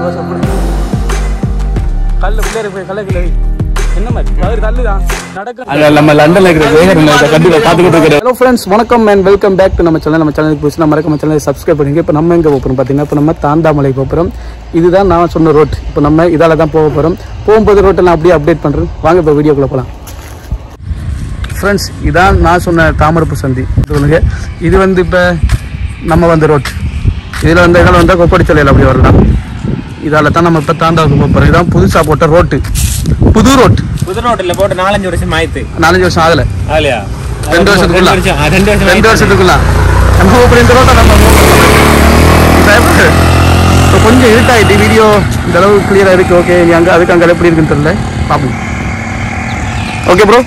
பாசம் பிடிச்சி கல்ல பிள்ளைய போய் கல்ல கிளவி என்ன மாதிரி அவர் கல்லு தான் நடக்க அங்க நம்ம லண்டன்ல இருக்கிற வேகர் கண்டிப்பா பாத்துக்கிட்டு இருக்கிற ஹலோ ஃப்ரெண்ட்ஸ் வணக்கம் அண்ட் வெல்கம் பேக் டு நம்ம சேனல் நம்ம சேனலுக்கு புதுசு நம்ம மறக்காம சேனலை சப்ஸ்கிரைப் பண்ணுங்க இப்போ நம்ம எங்கே போகிறோம் பார்த்தீங்கன்னா இப்போ நம்ம தாந்தாமலை போகிறோம் இதுதான் நான் சொன்ன ரோட் இப்போ நம்ம இதால தான் போக போகிறோம் போகும்போது ரோட்டெல்லாம் அப்படியே அப்டேட் பண்ணுறேன் வாங்க இப்போ வீடியோக்குள்ளே போகலாம் ஃப்ரெண்ட்ஸ் இதான் நான் சொன்ன தாமரப்பு சந்தி சொல்லுங்க இது வந்து இப்போ நம்ம வந்த ரோட் இதில் வந்து இதில் வந்தால் கொக்கடிச்சலையில் அப்படி வரலாம் இதால தான் நம்ம இப்போ தாண்டாவுக்கு போக போகிறோம் இதான் புதுசாக போட்ட ரோட்டு புது ரோட் புது ரோட்டில் போட்டு நாலஞ்சு வருஷம் ஆயிடுத்து நாலஞ்சு வருஷம் ஆகலை ஆகலையா ரெண்டு வருஷத்துக்குள்ள. ரெண்டு வருஷம் ஆ, ரெண்டு வருஷம் ரெண்டு வருஷத்துக்குள்ள நம்ம இப்போ இந்த ரோட்டை நம்ம இப்போ இப்போ கொஞ்சம் இருட்டாயிட்டு வீடியோ இந்த அளவு கிளியராக இருக்கு ஓகே நீ அங்கே அதுக்கு அங்கே எப்படி இருக்குன்னு தெரியல பார்ப்போம் ஓகே ப்ரோ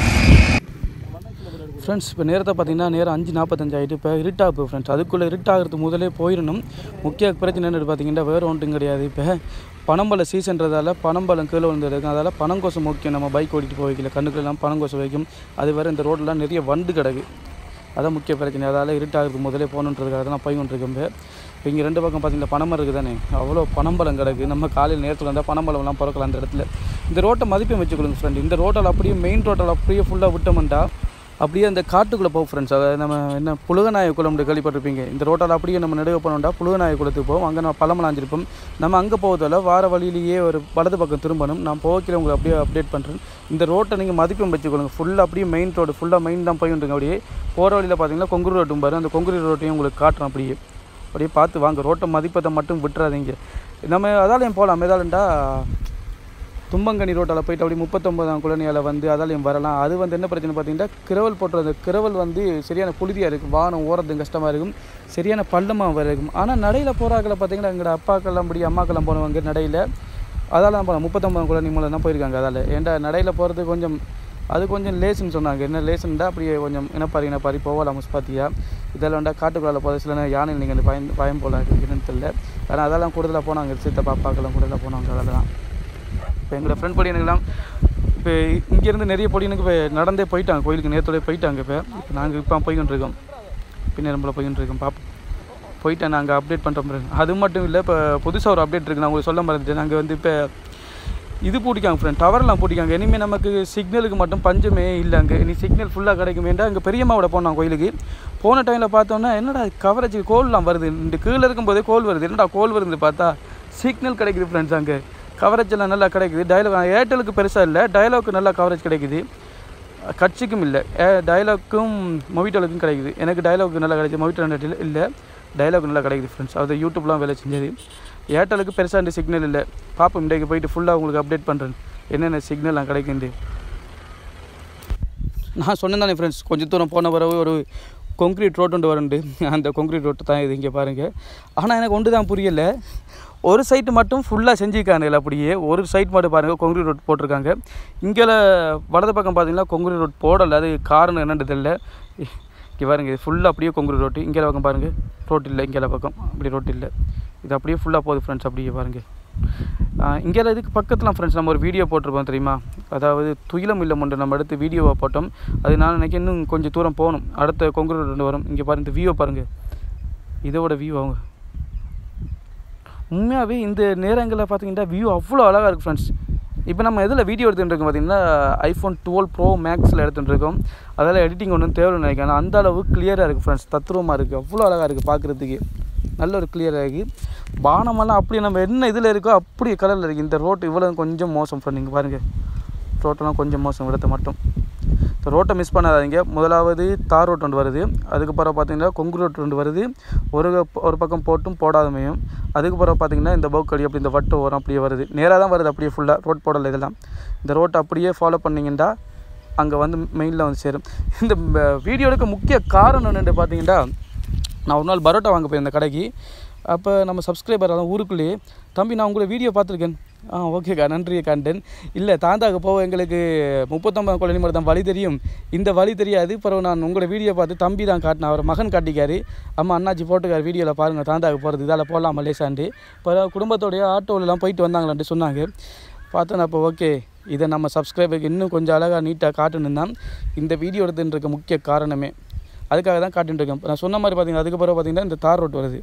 ஃப்ரெண்ட்ஸ் இப்போ நேரத்தை பார்த்தீங்கன்னா நேரம் அஞ்சு நாற்பத்தஞ்சு ஆகிட்டு இப்போ இருட்டாக இப்போ ஃப்ரெண்ட்ஸ் அதுக்குள்ளே இருட்டாகிறது முதலே போயிடணும் முக்கிய பிரச்சனை என்னன்னு பார்த்தீங்கன்னா வேறு ஒன்றும் கிடையாது இப்போ பனம்பழ சீசன்றதால பனம்பழம் கீழே விழுந்துருக்கு அதால் பனங்கோசம் முக்கியம் நம்ம பைக் ஓட்டிட்டு போய் வைக்கல கண்ணுக்குள்ளெல்லாம் பனங்கோசம் வைக்கும் அது வேறு இந்த ரோடெலாம் நிறைய வண்டு கிடக்கு அதான் முக்கிய பிரச்சனை அதால் இருட்டாகிறது முதலே போகணுன்றதுக்காக தான் நான் போய் கொண்டிருக்கேன் இப்போ இங்கே ரெண்டு பக்கம் பார்த்தீங்கன்னா பனமரம் இருக்குது தானே அவ்வளோ பனம்பழம் கிடக்கு நம்ம காலையில் நேரத்தில் வந்தால் பனம்பழம்லாம் பிறக்கலாம் அந்த இடத்துல இந்த ரோட்டை மதிப்பை வச்சுக்கொள்ளுங்க ஃப்ரெண்ட் இந்த ரோட்டில் அப்படியே மெயின் ரோட்டில் அப்படியே ஃபுல்லாக விட்டோம்டா அப்படியே அந்த காட்டுக்குள்ளே போகும் ஃப்ரெண்ட்ஸ் அதாவது நம்ம என்ன புழுகநாய குளம் கேள்விப்பட்டிருப்பீங்க இந்த ரோட்டால் அப்படியே நம்ம நடுவே போனோம்டா புழுகநாய குளத்துக்கு போவோம் அங்கே நம்ம பழமலாஞ்சிருப்போம் நம்ம அங்கே போவதால் வார வழியிலேயே ஒரு வலது பக்கம் திரும்பணும் நான் போக்கிற உங்களுக்கு அப்படியே அப்டேட் பண்ணுறேன் இந்த ரோட்டை நீங்கள் மதிப்பம் வச்சுக்கொள்ளுங்க ஃபுல்லாக அப்படியே மெயின் ரோடு ஃபுல்லாக மெயின் தான் போயிட்டுருங்க அப்படியே போகிற வழியில் பார்த்தீங்கன்னா கொங்குரு ரோட்டும் பாரு அந்த கொங்குரு ரோட்டையும் உங்களுக்கு காட்டுறோம் அப்படியே அப்படியே பார்த்து வாங்க ரோட்டை மதிப்பத்தை மட்டும் விட்டுறாதீங்க நம்ம அதாலையும் போகலாம் எதாலண்டா தும்பங்கனி ரோட்டால் போயிட்டு அப்படி முப்பத்தொம்பதாம் குழந்தையால் வந்து அதாலையும் வரலாம் அது வந்து என்ன பிரச்சனை பார்த்தீங்கன்னா கிரவல் போட்டுறது கிரவல் வந்து சரியான புழுதியாக இருக்கும் வானம் ஓரது கஷ்டமாக இருக்கும் சரியான பள்ளமாக இருக்கும் ஆனால் நடையில் போகிறாக்களை பார்த்தீங்கன்னா எங்களோட அப்பாக்கெல்லாம் படி அம்மாக்கெல்லாம் போனவங்க நடையில் அதால் தான் போகலாம் முப்பத்தொம்பதாம் குழந்தை மூலம் தான் போயிருக்காங்க அதால் ஏன்டா நடையில் போகிறது கொஞ்சம் அது கொஞ்சம் லேசுன்னு சொன்னாங்க என்ன லேசுன்டா அப்படியே கொஞ்சம் என்ன பாரு என்ன பாரு போகலாம் முஸ்பாத்தியா இதெல்லாம் வேண்டாம் காட்டுக்குள்ளால போகிற சில யானை நீங்கள் அந்த பயம் பயம் போல இருக்குன்னு தெரியல ஆனால் அதெல்லாம் கூடுதலாக போனாங்க சித்த பாப்பாக்கெல்லாம் கூடுதலாக போனாங்க அதெல்லாம் இப்போ எங்களோட ஃப்ரெண்ட் பொடியனுக்கெல்லாம் இப்போ இங்கேருந்து நிறைய பொடியனுக்கு இப்போ நடந்தே போயிட்டாங்க கோயிலுக்கு நேரத்தோட போயிட்டாங்க இப்போ இப்போ நாங்கள் இப்போ போய்கிட்டு இருக்கோம் பின்னரம்பில் போய்கிட்டு இருக்கோம் பார்ப்போம் போயிட்டு நாங்கள் அப்டேட் பண்ணுறோம் அது மட்டும் இல்லை இப்போ புதுசாக ஒரு அப்டேட் இருக்குது நான் உங்களுக்கு சொல்ல மறந்துட்டேன் நாங்கள் வந்து இப்போ இது போட்டிக்காங்க ஃப்ரெண்ட் டவர்லாம் போட்டிக்காங்க இனிமேல் நமக்கு சிக்னலுக்கு மட்டும் பஞ்சமே இல்லை அங்கே இனி சிக்னல் ஃபுல்லாக கிடைக்குமேண்டா அங்கே பெரியம்மாவோட போனோம் கோயிலுக்கு போன டைமில் பார்த்தோன்னா என்னடா கவரேஜ் கோல்லாம் வருது இந்த கீழே இருக்கும்போதே கோல் வருது என்னடா கோல் வருது பார்த்தா சிக்னல் கிடைக்குது ஃப்ரெண்ட்ஸ் அங்கே கவரேஜ் எல்லாம் நல்லா கிடைக்குது டயலாக் ஏர்டெலுக்கு பெருசாக இல்லை டயலாக்கு நல்லா கவரேஜ் கிடைக்குது கட்சிக்கும் இல்லை டயலாக்கும் மொவிட்டலுக்கும் கிடைக்குது எனக்கு டயலாக் நல்லா கிடைக்குது மொவிட்டல் இல்லை டயலாக் நல்லா கிடைக்குது ஃப்ரெண்ட்ஸ் அது யூடியூப்லாம் வேலை செஞ்சது ஏர்டெலுக்கு பெருசாக இந்த சிக்னல் இல்லை பார்ப்போம் இன்றைக்கு போயிட்டு ஃபுல்லாக உங்களுக்கு அப்டேட் பண்ணுறேன் என்னென்ன சிக்னல்லாம் கிடைக்குது நான் சொன்னேன் தானே ஃப்ரெண்ட்ஸ் கொஞ்சம் தூரம் போன பிறகு ஒரு கொங்க்ரீட் ரோட் ஒன்று வருண்டு அந்த கொங்க்ரீட் ரோட்டு தான் இது இங்கே பாருங்கள் ஆனால் எனக்கு ஒன்று தான் புரியலை ஒரு சைட்டு மட்டும் ஃபுல்லாக செஞ்சுருக்காங்க அப்படியே ஒரு சைட் மட்டும் பாருங்கள் கொங்க்ரீட் ரோட் போட்டிருக்காங்க இங்கே வலது பக்கம் பார்த்தீங்கன்னா கொங்க்ரீட் ரோட் போடலை அது காரணம் என்னன்னு தெரியல இங்கே பாருங்க இது ஃபுல்லாக அப்படியே கொங்க்ரீட் ரோட்டு இங்கே பக்கம் பாருங்கள் ரோட் இல்லை இங்கே பக்கம் அப்படி ரோட் இல்லை இது அப்படியே ஃபுல்லாக போகுது ஃப்ரெண்ட்ஸ் அப்படியே பாருங்கள் இங்கே இதுக்கு பக்கத்தில் ஃப்ரெண்ட்ஸ் நம்ம ஒரு வீடியோ போட்டிருப்போம் தெரியுமா அதாவது துயிலம் இல்லம் ஒன்று நம்ம எடுத்து வீடியோவை போட்டோம் அது நான் நினைக்க இன்னும் கொஞ்சம் தூரம் போகணும் அடுத்த கொங்கு ரெண்டு வரும் இங்கே பாருங்க இந்த வியூவை பாருங்கள் இதோட வியூ அவங்க உண்மையாகவே இந்த நேரங்களில் பார்த்தீங்கன்னா வியூ அவ்வளோ அழகாக இருக்குது ஃப்ரெண்ட்ஸ் இப்போ நம்ம எதில் வீடியோ எடுத்துகிட்டு இருக்கோம் பார்த்தீங்கன்னா ஐஃபோன் டுவெல் ப்ரோ மேக்ஸில் எடுத்துகிட்டு இருக்கோம் அதில் எடிட்டிங் ஒன்றும் தேவைன்னு நினைக்கிறேன் ஆனால் அந்த அளவு கிளியராக இருக்குது ஃப்ரெண்ட்ஸ் தத்ரூபமாக இருக்குது அவ்வளோ அழகாக இருக்குது பார்க்குறதுக்கு நல்ல ஒரு கிளியராக இருக்குது வானமெல்லாம் அப்படியே நம்ம என்ன இதில் இருக்கோ அப்படியே கலரில் இருக்குது இந்த ரோட்டு இவ்வளோ கொஞ்சம் மோசம் ஃப்ரெண்ட் நீங்கள் பாருங்கள் ரோட்டெல்லாம் கொஞ்சம் மோசம் இடத்த மட்டும் இந்த ரோட்டை மிஸ் பண்ணாதீங்க முதலாவது தார் ரோட் ஒன்று வருது அதுக்கப்புறம் பார்த்தீங்கன்னா கொங்கு ரோட் ஒன்று வருது ஒரு ஒரு பக்கம் போட்டும் போடாதமையும் அதுக்கப்புறம் பார்த்தீங்கன்னா இந்த பவுக்கடி அப்படி இந்த வட்டு வரும் அப்படியே வருது நேராக தான் வருது அப்படியே ஃபுல்லாக ரோட் போடலை இதெல்லாம் இந்த ரோட்டை அப்படியே ஃபாலோ பண்ணிங்கன்னா அங்கே வந்து மெயினில் வந்து சேரும் இந்த வீடியோ எடுக்க முக்கிய காரணம் என்னென்னு பார்த்தீங்கன்னா நான் ஒரு நாள் பரோட்டா வாங்க போயிருந்தேன் கடைக்கு அப்போ நம்ம சப்ஸ்கிரைபர் அதான் ஊருக்குள்ளேயே தம்பி நான் உங்களை வீடியோ பார்த்துருக்கேன் ஆ ஓகேக்கா நன்றி கண்டன் இல்லை தாந்தாக்கு போக எங்களுக்கு முப்பத்தொம்பது குழந்தை மட்டும் தான் வழி தெரியும் இந்த வழி தெரியாது பிறகு நான் உங்களோட வீடியோ பார்த்து தம்பி தான் காட்டினேன் அவர் மகன் காட்டிக்காரு அம்மா அண்ணாச்சி போட்டுக்கார் வீடியோவில் பாருங்கள் தாந்தாக்கு போகிறது இதால் போகலாம் மலேசாண்டு பிறகு குடும்பத்தோடைய ஆட்டோவிலலாம் போயிட்டு வந்தாங்களான்ட்டு சொன்னாங்க பார்த்தேன் அப்போ ஓகே இதை நம்ம சப்ஸ்கிரைபருக்கு இன்னும் கொஞ்சம் அழகாக நீட்டாக காட்டணும் தான் இந்த வீடியோ எடுத்துட்டு இருக்க முக்கிய காரணமே அதுக்காக தான் காட்டிட்டு இருக்கேன் நான் சொன்ன மாதிரி பார்த்தீங்கன்னா அதுக்கப்புறம் பார்த்தீங்கன்னா இந்த தார் ரோட் வருது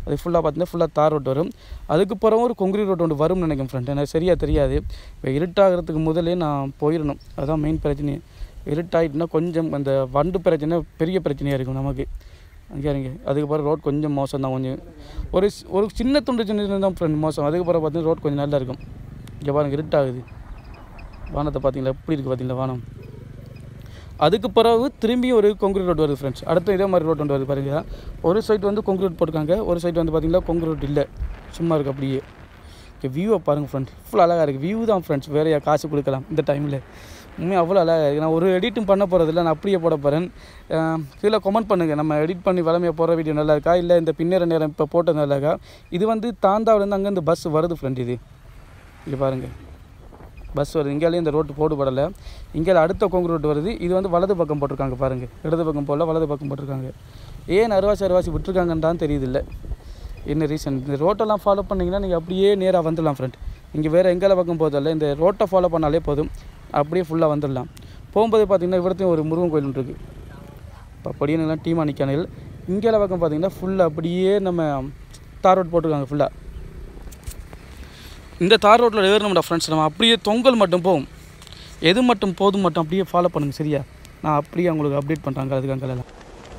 அது ஃபுல்லாக பார்த்தீங்கன்னா ஃபுல்லாக தார் ரோட் வரும் அதுக்கு பிறகு ஒரு கொங்கிரீட் ரோட் ஒன்று வரும்னு நினைக்கிறேன் ஃப்ரெண்ட் எனக்கு சரியாக தெரியாது இப்போ இருட்டாகிறதுக்கு முதலே நான் போயிடணும் அதுதான் மெயின் பிரச்சனை இருட்டாயிட்டுனா கொஞ்சம் அந்த வண்டு பிரச்சனை பெரிய பிரச்சனையாக இருக்கும் நமக்கு அங்கே இருங்க அதுக்கப்புறம் ரோட் கொஞ்சம் மோசம் தான் கொஞ்சம் ஒரு சி- ஒரு சின்ன துண்டு சின்ன தான் ஃப்ரெண்ட் மோசம் அதுக்கப்புறம் பார்த்தீங்கன்னா ரோட் கொஞ்சம் நல்லா இருக்கும் இங்கே பாருங்க இருட்டாகுது வானத்தை பார்த்தீங்களா எப்படி இருக்குது பார்த்தீங்களா வானம் அதுக்கு பிறகு திரும்பி ஒரு கொங்கிரீட் ரோட் வருது ஃப்ரெண்ட்ஸ் அடுத்து இதே மாதிரி ரோட் ஒன்று வருது பாருங்க ஒரு சைடு வந்து கொங்கிரீட் போட்டிருக்காங்க ஒரு சைடு வந்து பார்த்தீங்கன்னா கொங்கிரீட் இல்லை சும்மா இருக்குது அப்படியே இங்கே வியூவை பாருங்கள் ஃப்ரெண்ட் ஃபுல் அழகாக இருக்குது வியூ தான் ஃப்ரெண்ட்ஸ் வேறு காசு கொடுக்கலாம் இந்த டைமில் உண்மையாக அவ்வளோ அழகாக இருக்குது நான் ஒரு எடிட்டும் பண்ண போகிறதில்ல நான் அப்படியே போட போகிறேன் கீழே கமெண்ட் பண்ணுங்கள் நம்ம எடிட் பண்ணி வளமையாக போகிற வீடியோ நல்லா இருக்கா இல்லை இந்த பின்னேற நேரம் இப்போ போட்டது நல்லா இருக்கா இது வந்து தாந்தாவிலேருந்து அங்கேருந்து பஸ் வருது ஃப்ரெண்ட் இது இங்கே பாருங்கள் பஸ் வருது இங்கேயும் இந்த ரோட்டு போடுபடலை இங்கே அடுத்த கொங்கு ரோட்டு வருது இது வந்து வலது பக்கம் போட்டிருக்காங்க பாருங்கள் இடது பக்கம் போல வலது பக்கம் போட்டிருக்காங்க ஏன் அருவாசி அருவாசி விட்டுருக்காங்கன்னு தான் தெரியுதில்ல என்ன ரீசன் இந்த ரோட்டெல்லாம் ஃபாலோ பண்ணிங்கன்னா நீங்கள் அப்படியே நேராக வந்துடலாம் ஃப்ரெண்ட் இங்கே வேறு எங்கே பக்கம் போதில்ல இந்த ரோட்டை ஃபாலோ பண்ணாலே போதும் அப்படியே ஃபுல்லாக வந்துடலாம் போகும்போது பார்த்தீங்கன்னா இவரத்தையும் ஒரு முருகன் கோயில் ஒன்று இருக்குது இப்போ படியனெல்லாம் டீமா நிற்கானில் இங்கே பக்கம் பார்த்தீங்கன்னா ஃபுல்லாக அப்படியே நம்ம தார் ரோட் போட்டிருக்காங்க ஃபுல்லாக இந்த தார் ரோட்டில் ஏறணும்டா ஃப்ரெண்ட்ஸ் நம்ம அப்படியே தொங்கல் மட்டும் போகும் எது மட்டும் போதும் மட்டும் அப்படியே ஃபாலோ பண்ணுங்க சரியா நான் அப்படியே உங்களுக்கு அப்டேட் பண்ணுறாங்க அதுக்கு அங்கெல்லாம்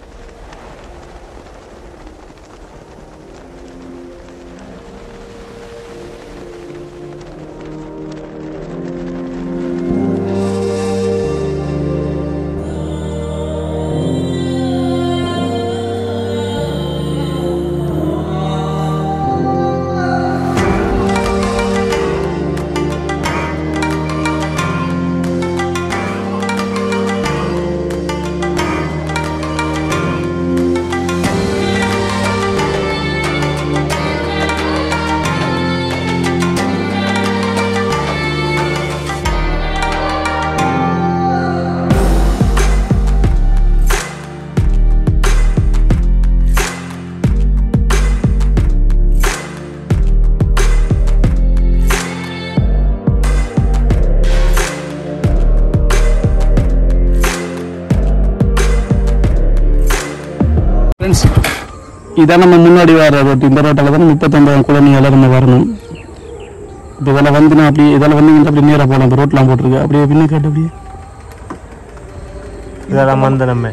ஃப்ரெண்ட்ஸ் இதான் நம்ம முன்னாடி வர ரோட் இந்த ரோட்டில் தான் முப்பத்தொம்பதாம் குழந்தைங்கள நம்ம வரணும் இப்போ இதில் வந்து நான் அப்படியே இதில் வந்து இங்கே அப்படி நேராக போகலாம் இந்த ரோட்லாம் போட்டிருக்கு அப்படியே பின்ன கேட்டு அப்படியே இதெல்லாம் வந்து நம்ம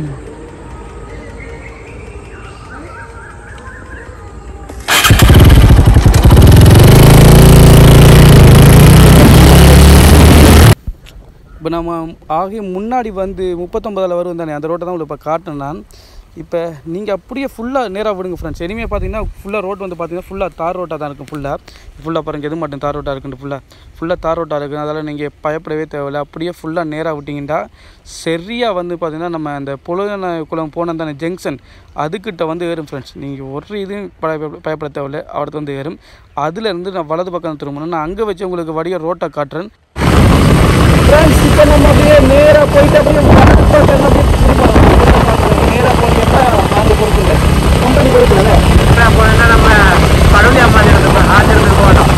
இப்போ நம்ம ஆகிய முன்னாடி வந்து முப்பத்தொம்பதில் வரும் தானே அந்த ரோட்டை தான் உங்களுக்கு இப்போ காட்டினேன் நான் இப்போ நீங்கள் அப்படியே ஃபுல்லாக நேராக விடுங்க ஃப்ரெண்ட்ஸ் இனிமேல் பார்த்தீங்கன்னா ஃபுல்லாக ரோட் வந்து பார்த்தீங்கன்னா ஃபுல்லாக தார் ரோட்டாக தான் இருக்கும் ஃபுல்லாக ஃபுல்லாக பாருங்கள் எது மட்டும் தார் ரோட்டாக இருக்குன்னு ஃபுல்லாக ஃபுல்லாக தார் ரோட்டாக இருக்குது அதனால் நீங்கள் பயப்படவே தேவையில்லை அப்படியே ஃபுல்லாக நேராக விட்டிங்கன்னா சரியாக வந்து பார்த்தீங்கன்னா நம்ம அந்த புலன குளம் போன தானே ஜங்ஷன் அதுக்கிட்ட வந்து ஏறும் ஃப்ரெண்ட்ஸ் நீங்கள் ஒரு இதுவும் பய- பயப்பட தேவையில்லை அவர்த்து வந்து ஏறும் அதுலேருந்து நான் வலது பக்கம் திரும்பணும் நான் அங்கே வச்சு உங்களுக்கு வடிய ரோட்டை காட்டுறேன் ஃப்ரெண்ட்ஸ் இப்போ நம்ம அப்படியே நேராக போயிட்டு அப்படியே வலது பக்கம் அப்படியே திரும்பணும் நேராக போனீங்கன்னா நாங்கள் பொறுக்கல கம்பெனி பொறுக்கல நம்ம பழனியா மாதிரி ஆச்சரியம் போகணும்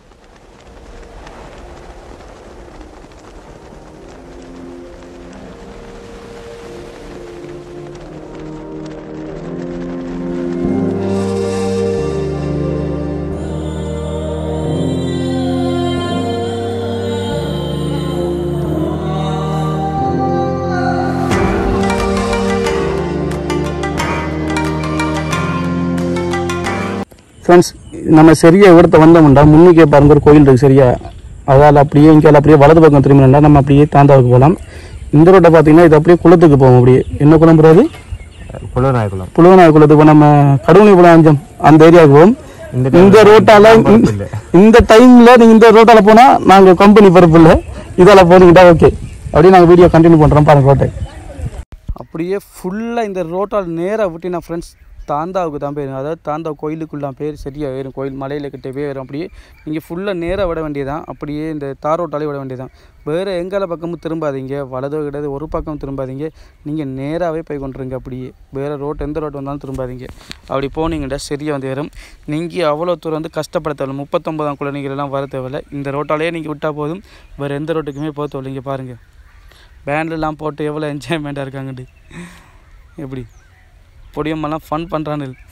ஃப்ரெண்ட்ஸ் நம்ம சரியா இடத்த வந்தோம்டா முன்னுக்கே பாருங்க ஒரு கோயில் இருக்கு சரியா அதால் அப்படியே இங்கே அப்படியே வலது பக்கம் திரும்பினா நம்ம அப்படியே தாந்தாவுக்கு போகலாம் இந்த ரோட்டை பார்த்தீங்கன்னா இது அப்படியே குளத்துக்கு போவோம் அப்படியே என்ன குளம் போகிறது குளநாயகுளம் புலுவனாய் குளத்துக்கு இப்போ நம்ம கடவுளை குளம் அஞ்சம் அந்த ஏரியாவுக்கு போவோம் இந்த இந்த ரோட்டால பொறுப்பு இல்லை. இந்த டைம்ல நீங்க இந்த ரோட்டால போனா நாங்க கம்பெனி பொறுப்பு இல்லை இதால போனீங்கடா ஓகே அப்படியே நாங்க வீடியோ கண்டினியூ பண்றோம் பாருங்க ரோட்டை அப்படியே ஃபுல்லாக இந்த ரோட்டால் நேராக விட்டு நான் ஃப்ரெண்ட்ஸ் தாந்தாவுக்கு தான் போயிடும் அதாவது தாந்தா கோயிலுக்குள்ளாம் பேர் சரியாக ஏறும் கோயில் மலையில் கிட்டே ஏறும் அப்படியே நீங்கள் ஃபுல்லாக நேராக விட வேண்டியதான் அப்படியே இந்த தார் ரோட்டாலே விட வேண்டியதான் வேறு எங்கால பக்கமும் திரும்பாதீங்க வலதோ கிடையாது ஒரு பக்கம் திரும்பாதீங்க நீங்கள் நேராகவே போய் கொண்டுருங்க அப்படியே வேறு ரோட் எந்த ரோட் வந்தாலும் திரும்பாதீங்க அப்படி போனீங்கடா சரியாக வந்து ஏறும் நீங்கள் அவ்வளோ தூரம் வந்து கஷ்டப்பட தேவையில்ல முப்பத்தொம்பதாம் குழந்தைகளெல்லாம் வர தேவையில்ல இந்த ரோட்டாலேயே நீங்கள் விட்டால் போதும் வேறு எந்த ரோட்டுக்குமே போக தேவையில்ல இங்கே பாருங்கள் பேண்ட்லாம் போட்டு எவ்வளோ என்ஜாய்மெண்ட்டாக இருக்காங்கடி எப்படி பொடியம்மெல்லாம் ஃபன் பண்ணுறான்னு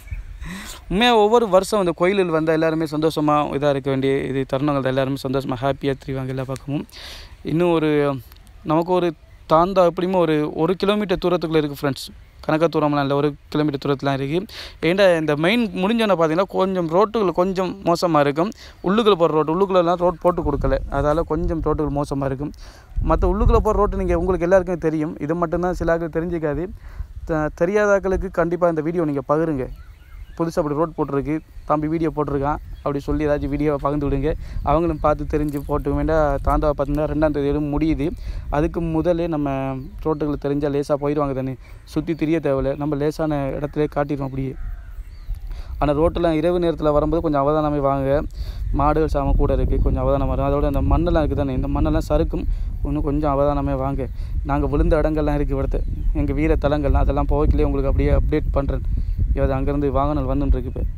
உண்மையாக ஒவ்வொரு வருஷம் அந்த கோயிலில் வந்தால் எல்லாருமே சந்தோஷமாக இதாக இருக்க வேண்டிய இது தருணங்கள் தான் எல்லாருமே சந்தோஷமாக ஹாப்பியாக திரிவாங்க எல்லா பக்கமும் இன்னும் ஒரு நமக்கு ஒரு தாந்தா எப்படியுமே ஒரு ஒரு கிலோமீட்டர் தூரத்துக்குள்ளே இருக்குது ஃப்ரெண்ட்ஸ் கணக்க தூரம்லாம் இல்லை ஒரு கிலோமீட்டர் தூரத்துலாம் இருக்குது ஏன்டா இந்த மெயின் முடிஞ்சோன்னு பார்த்தீங்கன்னா கொஞ்சம் ரோட்டுகள் கொஞ்சம் மோசமாக இருக்கும் உள்ளுக்குள்ளே போகிற ரோடு உள்ளுக்குள்ளெல்லாம் ரோட் போட்டு கொடுக்கல அதால் கொஞ்சம் ரோட்டுகள் மோசமாக இருக்கும் மற்ற உள்ளுக்குள்ளே போகிற ரோட்டு நீங்கள் உங்களுக்கு எல்லாருக்குமே தெரியும் இது மட்டும்தான் சில ஆட்கள் தெரிஞ்சிக்காது த- தெரியாதாக்களுக்கு கண்டிப்பாக இந்த வீடியோ நீங்கள் பகிருங்க புதுசாக அப்படி ரோட் போட்டிருக்கு தம்பி வீடியோ போட்டிருக்கான் அப்படி சொல்லி ஏதாச்சும் வீடியோவை பகிர்ந்து விடுங்க அவங்களும் பார்த்து தெரிஞ்சு போட்டு வேண்டாம் தாண்டாவை பார்த்தீங்கன்னா ரெண்டாம் தேதியோட முடியுது அதுக்கு முதலே நம்ம ரோட்டுகளை தெரிஞ்சால் லேசாக போயிடுவாங்க தானே சுற்றி திரிய தேவையில்ல நம்ம லேசான இடத்துல காட்டிடுவோம் அப்படியே ஆனால் ரோட்டில் இரவு நேரத்தில் வரும்போது கொஞ்சம் அவதானமே வாங்க மாடுகள் சாம கூட இருக்குது கொஞ்சம் அவதானம் வரும் அதோட அந்த மண்ணெல்லாம் இருக்குது தானே இந்த மண்ணெல்லாம் சறுக்கும் இன்னும் கொஞ்சம் அவதானமே வாங்க நாங்கள் விழுந்த இடங்கள்லாம் இருக்குது இവിടുത്തെ எங்கள் வீர தலங்கள்லாம் அதெல்லாம் போகக்கிலே உங்களுக்கு அப்படியே அப்டேட் பண்ணுறேன் இவது அங்கேருந்து வாகனம் வந்துட்டு இருக்கு இப்போ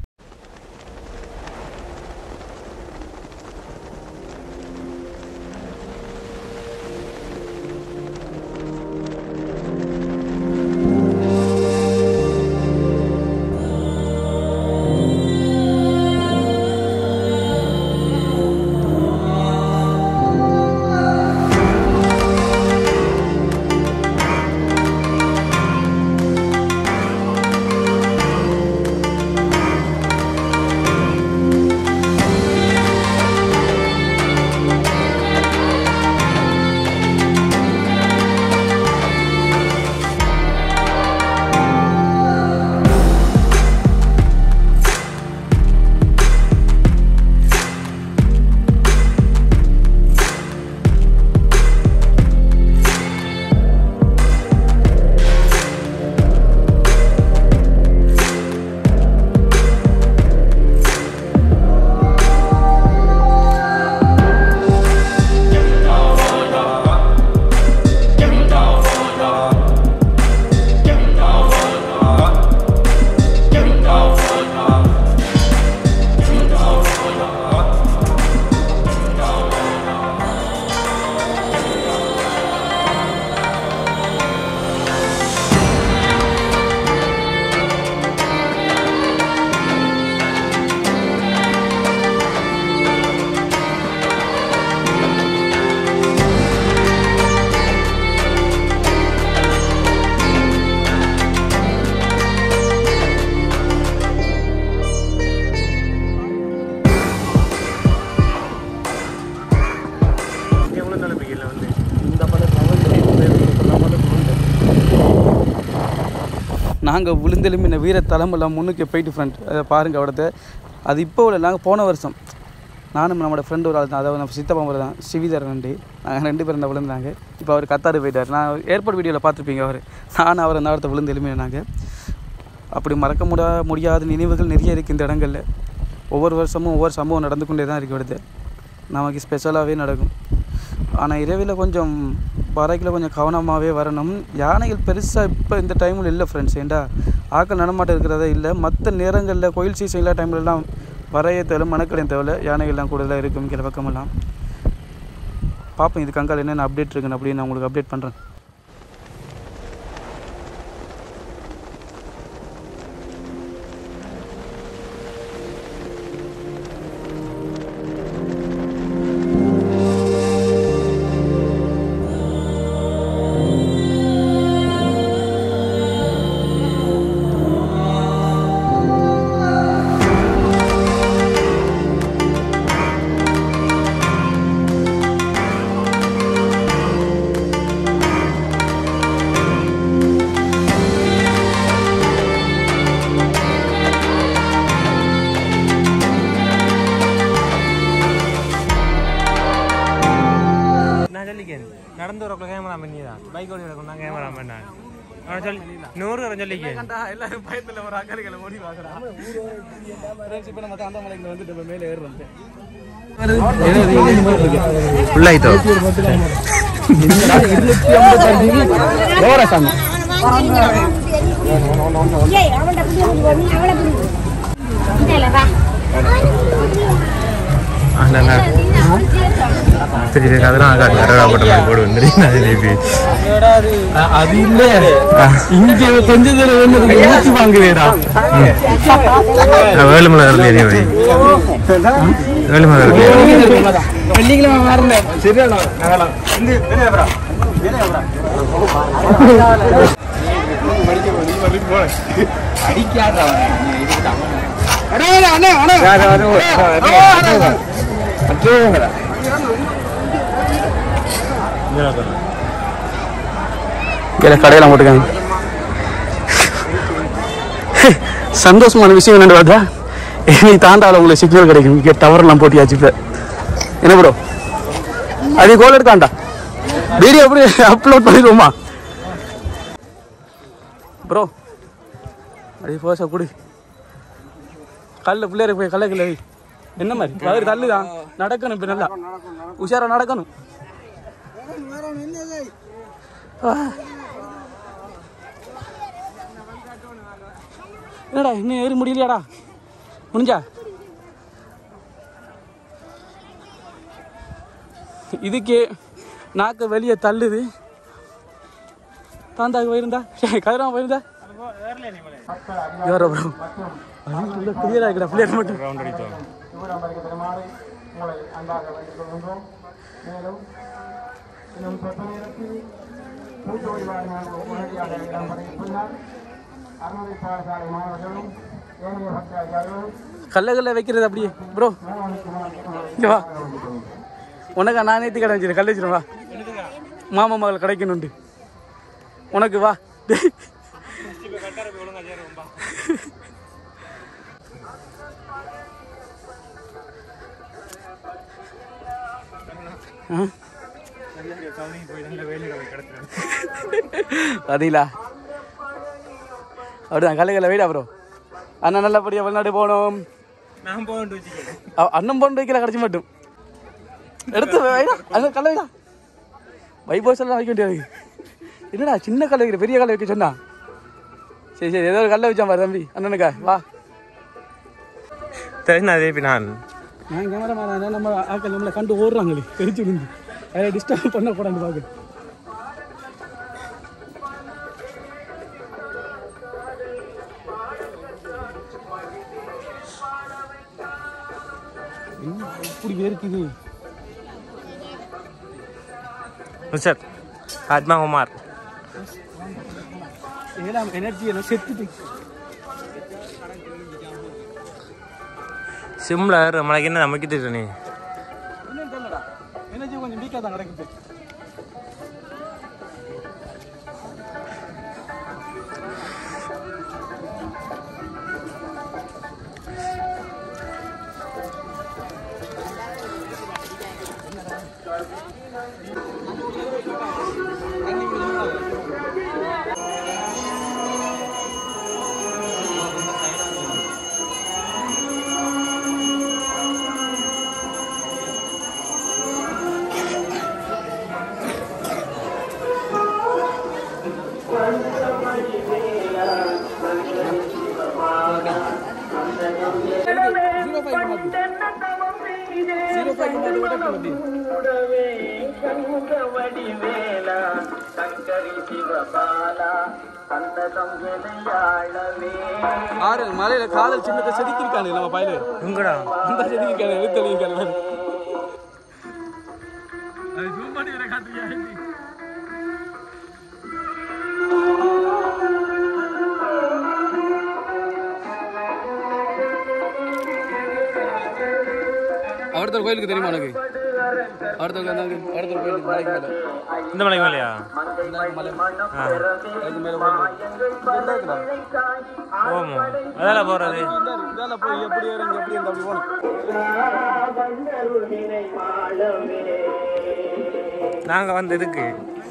இங்கே உள்ள தலைப்பிக்கல வந்து இந்த படத்தில் நாங்கள் விழுந்தெலும்பின வீர தலைமெல்லாம் முன்னுக்கு போயிட்டு ஃப்ரெண்ட் அதை பாருங்கள் அவடத்தை அது இப்போ இல்லை நாங்கள் போன வருஷம் நானும் நம்மளோட ஃப்ரெண்டு ஒரு ஆள் தான் அதாவது நம்ம சித்தப்பா முறை தான் சிவிதர் ரெண்டு நாங்கள் ரெண்டு பேரும் தான் விழுந்தாங்க இப்போ அவர் கத்தாரு போயிட்டார் நான் ஏர்போர்ட் வீடியோவில் பார்த்துருப்பீங்க அவர் நானும் அவர் அந்த இடத்த விழுந்து எழுப்பினாங்க அப்படி மறக்க முடியா முடியாத நினைவுகள் நிறைய இருக்குது இந்த இடங்களில் ஒவ்வொரு வருஷமும் ஒவ்வொரு சம்பவம் நடந்து கொண்டே தான் இருக்கு அடுத்து நமக்கு ஸ்பெஷலாகவே நடக்கும் ஆனால் இரவில் கொஞ்சம் வரைக்கில் கொஞ்சம் கவனமாகவே வரணும் யானைகள் பெருசாக இப்போ இந்த டைமில் இல்லை ஃப்ரெண்ட்ஸ் ஏண்டா ஆக்கள் நடமாட்டம் இருக்கிறதே இல்லை மற்ற நேரங்களில் கோயில் சீசன் இல்லாத டைம்லலாம் வரைய தேவை மணக்கடையும் தேவை யானைகள்லாம் கூடுதலாக இருக்கும் கீழே பக்கமெல்லாம் பார்ப்போம் இது கங்கால் என்னென்ன அப்டேட் இருக்குன்னு அப்படின்னு நான் உங்களுக்கு அப்டேட் பண்ணுறேன் நான் சொல்லிக்கேன் நடந்து வரக்குள்ள கேமரா பண்ணி தான் பைக் ஓடி வரக்குள்ள கேமரா பண்ணேன் அவனை சொல்லி நூறு தரம் சொல்லிக்கேன் எல்லாரும் பயத்தில் ஒரு அக்கறைகளை ஓடி வாங்குறான் இப்போ நம்ம தாந்தாமலைக்கு வந்துட்டு இப்போ மேலே ஏறுறோம் ஃபுல்லாயிட்டோ ஏய் அவன்கிட்ட புடி அவனை புடி இல்ல வா சரி அதெல்லாம் கரடா போட்ட மாதிரி போடு வந்துடுறீங்க அது திருப்பி அது இல்ல இங்க கொஞ்ச தூரம் வந்து மூச்சு வாங்குவேடா வேலுமலை இருந்து எரியும் வை வேலுமலை இருந்து வெள்ளிக்கிழமை வரல சரியாடா கீழே கடையெல்லாம் போட்டுக்காங்க சந்தோஷமான விஷயம் என்னன்னு பார்த்தா இனி தாண்டால உங்களுக்கு சிக்னல் கிடைக்கும் இங்கே டவர்லாம் போட்டியாச்சு இப்போ என்ன ப்ரோ அது கோல் எடுத்தாண்டா வீடியோ எப்படி அப்லோட் பண்ணிடுவோமா ப்ரோ அது போசா குடி கல்ல பிள்ளையருக்கு போய் கல்ல கிளவி என்ன மாதிரி அவர் தள்ளுதான் நடக்கணும் இப்போ நல்லா உஷாரா நடக்கணும் ஆ. என்னடா இன்னும் ஏறி முடியலையாடா முடிஞ்சா இதுக்கு நாக்கு வெளியே தள்ளுது தாந்தாக்கு போயிருந்தா கதிராம போயிருந்தா யாரோ ப்ரோ கிளியரா இருக்கடா பிள்ளையர் மட்டும் ரவுண்ட் அடித்தோம் கல்ல கல்ல வைக்கிறது அப்படியே ப்ரோ இங்க வா உனக்கா நான் நேற்று கடை வச்சிருக்கேன் கல்ல வச்சிருவா மாமா மகள் கிடைக்கணுண்டு உனக்கு வா டேய். ஆ? பாத்தீங்களா அப்படிதான் கல்ல கல்ல வைடா ப்ரோ அண்ணா நல்லபடியா வெளிநாடு போகணும் நான் போகண்டு வச்சுக்கிறேன் அவ- அண்ணன் பொண்ணு வைக்கல கடைசி மட்டும் எடுத்து வைடா அங்க கல்ல வைடா வைபோஸ் எல்லாம் வைக்க முடியாது என்னடா சின்ன கல்ல வைக்கிற பெரிய கல்ல வைக்க சொன்னா சரி சரி ஏதோ ஒரு கல்ல வச்சான் பாரு தம்பி அண்ணனுக்கா வா தெரிஞ்சு நான் திருப்பி நான் நான் கேமரா நம்ம ஆக்கள் நம்மளை கண்டு ஓடுறாங்களே தெரிச்சு விழுந்து அதை டிஸ்டர்ப் பண்ண கூடாது பாக்கு என்ன இப்படி வேர்க்குது சார் ஆத்மா குமார் ஏலாம் எனர்ஜி எல்லாம் செத்துட்டு சிம்ல நம்மளுக்கு என்ன நமக்கிட்டு நீ என்னன்னு தெரியலடா எனர்ஜி கொஞ்சம் வீக்காக தான் கிடக்குது ஜீரோ ஃபைவ் ஜீரோ ஃபைவ் அப்படி ஆறு மலையில காதல் சின்னத்தை செதுக்கிருக்கானு நம்ம பயில உங்கடா அந்த செதுக்கிருக்கானு எழுத்தளிக்கானு அடுத்த கோயிலுக்கு தெரியுமா உனக்கு அடுத்த அடுத்த கோயிலுக்கு மலைக்கு மேல இந்த மலைக்கு மேலையா இந்த மலை ஆ அதுக்கு மேல கோயில் இங்க என்ன இருக்குடா? ஓமோ அதெல்லாம் போகிறது இந்த இதால போய் எப்படி இறங்கி எப்படி இந்த அப்படி போகணும் நாங்கள் வந்து இதுக்கு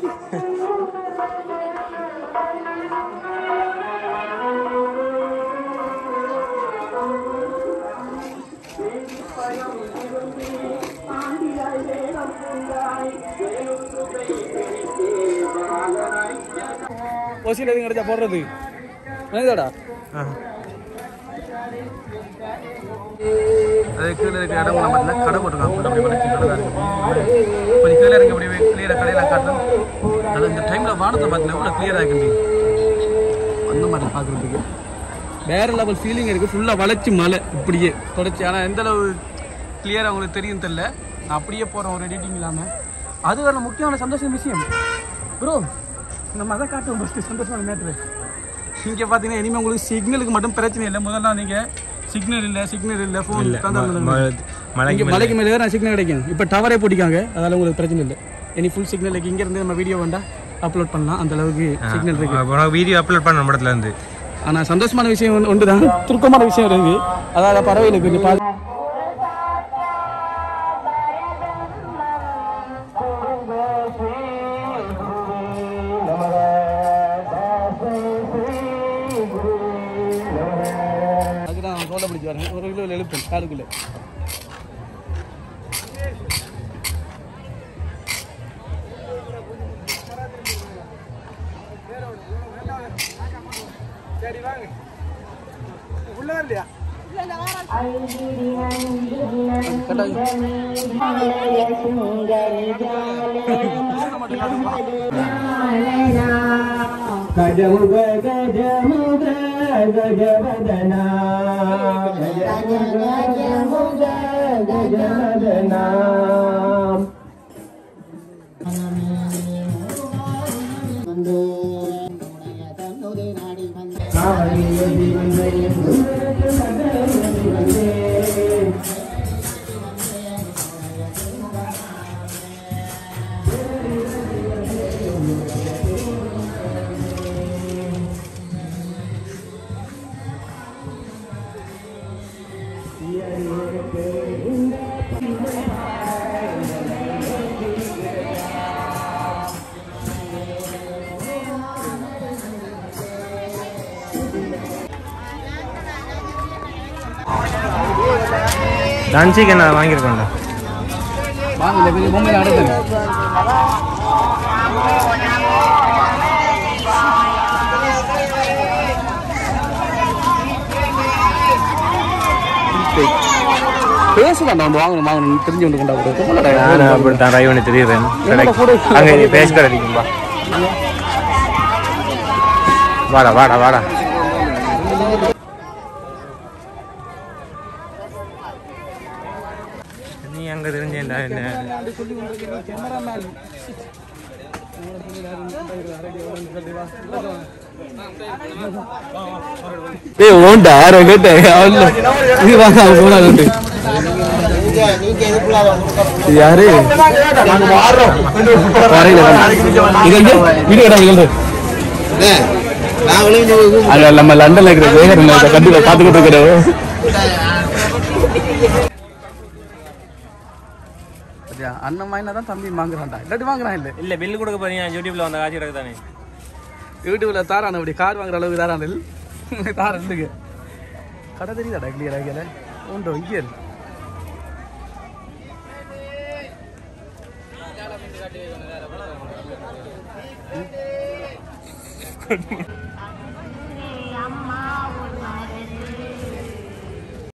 ஓசியில் எதுவும் கிடைச்சா போடுறது என்னதாடா ஆ அது கீழே இருக்க இடம் கூட மட்டும் கடை போட்டுருக்காங்க full அப்படி வளைச்சு கடை தான் இருக்கு கொஞ்சம் கீழே இருக்க அப்படியே கிளியராக கடையில் காட்டுறோம் அது இந்த டைமில் வானத்தை பார்த்தீங்கன்னா எவ்வளோ கிளியராக இருக்கு அந்த மாதிரி பார்க்குறதுக்கு வேற லெவல் ஃபீலிங் இருக்குது ஃபுல்லாக வளைச்சி மலை இப்படியே தொடச்சி ஆனால் எந்த அளவு கிளியராக உங்களுக்கு தெரியும் தெரியல நான் அப்படியே போகிறேன் ஒரு எடிட்டிங் இல்லாமல் அது வேற முக்கியமான சந்தோஷம் விஷயம் ப்ரோ நம்ம அதை காட்டுவோம் ஃபஸ்ட்டு சந்தோஷமான மேட்ரு இங்கே பார்த்தீங்கன்னா இனிமேல் உங்களுக்கு சிக்னலுக்கு மட்டும் பிரச்சனை இல்லை முதல்ல நீங்கள் சிக்னல் இல்லை சிக்னல் இல்லை ஃபோன் மலைக்கு இங்கே மலைக்கு மேலே நான் சிக்னல் கிடைக்கும் இப்போ டவரே போட்டிக்காங்க அதனால உங்களுக்கு பிரச்சனை இல்லை இனி ஃபுல் சிக்னல் இங்கே இருந்து நம்ம வீடியோ வேண்டா அப்லோட் பண்ணலாம் அந்த அளவுக்கு சிக்னல் இருக்கு உனக்கு வீடியோ அப்லோட் பண்ண இடத்துல இருந்து ஆனால் சந்தோஷமான விஷயம் ஒன்று ஒன்று தான் துருக்கமான விஷயம் இருக்கு அதாவது பறவையில் கொஞ்சம் பா அதுதான் நான் சோளை பிடிச்சி வரேன் ஒரு கிலோ எழுப்பேன் காலுக்குள்ளே ಗಜಮುಗ ಗಜಮುಗ ಗಜವದನ ಗಜಮುಗ ಗಜವದನ காவலியதி வந்தேன் வந்தேன் லஞ்சுக்கு என்ன வாங்கியிருக்கோம்டா வாங்க இந்த பெரிய பொம்மையில அடுத்தது பேசுதான் நம்ம வாங்கணும் வாங்கணும் தெரிஞ்சு கொண்டு கொண்டா நான் அப்படி தான் ட்ரைவ் பண்ணி தெரியுறேன் என்னோட கூட அங்கே நீ பேசி கிடைக்கும்பா வாடா வாடா வாடா நீ அங்கே தெரிஞ்சேன்டா என்ன ஏய் ஓண்டா யாரோ கேட்டேன் இது வாங்க அவங்க போனாங்க யாரு வரையில இது எங்க வீடியோ எடுத்து அது நம்ம லண்டன்ல இருக்கிற வேகர் கண்டிப்பா பாத்துக்கிட்டு இருக்கிறோம் அண்ணன் மாயினா தான் தம்பி வாங்குறான்டா இல்லாட்டி வாங்குறான் இல்லை இல்லை பில்லு கொடுக்க போறீங்க யூடியூப்ல வந்த காட்சி கிடக்கு தானே யூடியூப்ல தாரான் அப்படி கார் வாங்குற அளவுக்கு தாரான் இல்லை தாரன் இல்லைங்க கடை தெரியுதாடா கிளியர் ஆகியல உண்டோ இங்கே இருக்கு